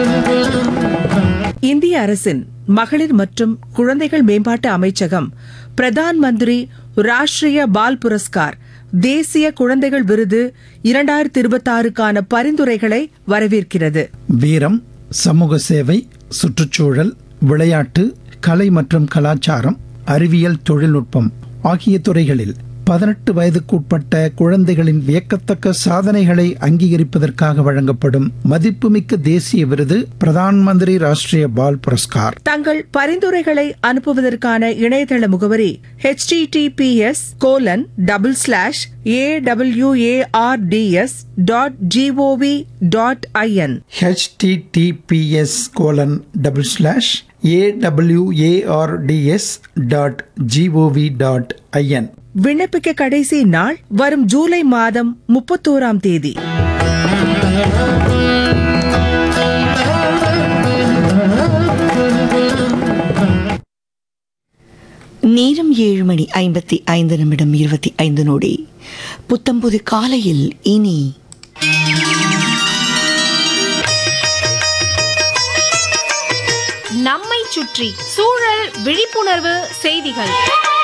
இந்திய அரசின் மகளிர் மற்றும் குழந்தைகள் மேம்பாட்டு அமைச்சகம் பிரதான் மந்திரி ராஷ்டிரிய பால் புரஸ்கார் தேசிய குழந்தைகள் விருது இரண்டாயிரத்தி இருபத்தாறுக்கான பரிந்துரைகளை வரவேற்கிறது வீரம் சமூக சேவை சுற்றுச்சூழல் விளையாட்டு கலை மற்றும் கலாச்சாரம் அறிவியல் தொழில்நுட்பம் ஆகிய துறைகளில் பதினெட்டு வயதுக்குட்பட்ட குழந்தைகளின் வியக்கத்தக்க சாதனைகளை அங்கீகரிப்பதற்காக வழங்கப்படும் மதிப்புமிக்க தேசிய விருது பிரதான் மந்திரி ராஷ்டிரிய பால் புரஸ்கார் தங்கள் பரிந்துரைகளை அனுப்புவதற்கான இணையதள முகவரி https colon double slash A W A R D S dot G O V dot I N https colon double slash A W A R D S dot G O V dot I N விண்ணப்பிக்க கடைசி நாள் வரும் ஜூலை மாதம் முப்பத்தோராம் தேதி நேரம் ஏழு மணி ஐம்பத்தி ஐந்து நிமிடம் இருபத்தி ஐந்து நொடி புத்தம்புது காலையில் இனி நம்மை சுற்றி சூழல் விழிப்புணர்வு செய்திகள்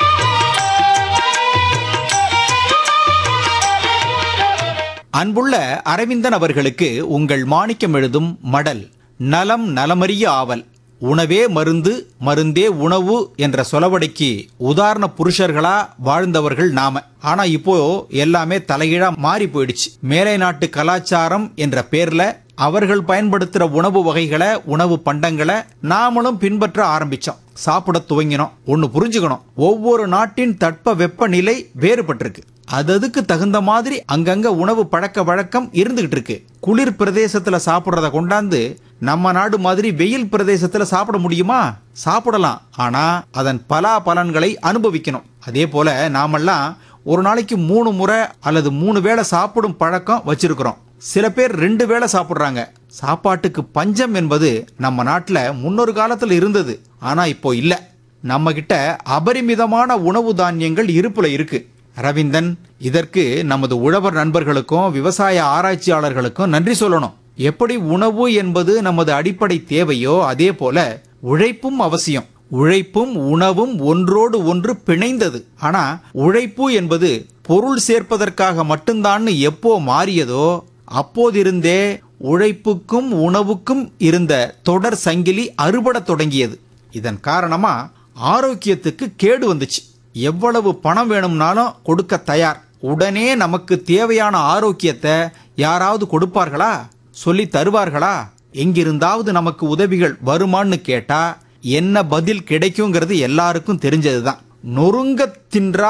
அன்புள்ள அரவிந்தன் அவர்களுக்கு உங்கள் மாணிக்கம் எழுதும் மடல் நலம் நலமறிய ஆவல் உணவே மருந்து மருந்தே உணவு என்ற சொலவடைக்கு உதாரண புருஷர்களா வாழ்ந்தவர்கள் நாம ஆனா இப்போ எல்லாமே தலைகீழா மாறி போயிடுச்சு மேலை நாட்டு கலாச்சாரம் என்ற பேர்ல அவர்கள் பயன்படுத்துற உணவு வகைகளை உணவு பண்டங்களை நாமளும் பின்பற்ற ஆரம்பிச்சோம் சாப்பிட துவங்கினோம் ஒன்னு புரிஞ்சுக்கணும் ஒவ்வொரு நாட்டின் தட்ப வெப்பநிலை வேறுபட்டிருக்கு அது அதுக்கு தகுந்த மாதிரி அங்கங்க உணவு பழக்க வழக்கம் இருந்துகிட்டு இருக்கு குளிர் பிரதேசத்துல சாப்பிடுறத கொண்டாந்து நம்ம நாடு மாதிரி வெயில் பிரதேசத்துல சாப்பிட முடியுமா சாப்பிடலாம் ஆனா அதன் பலா பலன்களை அனுபவிக்கணும் அதே போல நாமெல்லாம் ஒரு நாளைக்கு மூணு முறை அல்லது மூணு வேளை சாப்பிடும் பழக்கம் வச்சிருக்கிறோம் சில பேர் ரெண்டு வேளை சாப்பிடுறாங்க சாப்பாட்டுக்கு பஞ்சம் என்பது நம்ம நாட்டுல முன்னொரு காலத்துல இருந்தது ஆனா இப்போ இல்ல நம்ம கிட்ட அபரிமிதமான உணவு தானியங்கள் இருப்புல இருக்கு ரவிந்தன் இதற்கு நமது உழவர் நண்பர்களுக்கும் விவசாய ஆராய்ச்சியாளர்களுக்கும் நன்றி சொல்லணும் எப்படி உணவு என்பது நமது அடிப்படை தேவையோ அதே போல உழைப்பும் அவசியம் உழைப்பும் உணவும் ஒன்றோடு ஒன்று பிணைந்தது ஆனா உழைப்பு என்பது பொருள் சேர்ப்பதற்காக மட்டும்தான்னு எப்போ மாறியதோ அப்போதிருந்தே உழைப்புக்கும் உணவுக்கும் இருந்த தொடர் சங்கிலி அறுபடத் தொடங்கியது இதன் காரணமா ஆரோக்கியத்துக்கு கேடு வந்துச்சு எவ்வளவு பணம் வேணும்னாலும் கொடுக்க தயார் உடனே நமக்கு தேவையான ஆரோக்கியத்தை யாராவது கொடுப்பார்களா சொல்லி தருவார்களா எங்கிருந்தாவது நமக்கு உதவிகள் வருமான்னு கேட்டா என்ன பதில் கிடைக்குங்கிறது எல்லாருக்கும் தெரிஞ்சதுதான் நொறுங்க தின்றா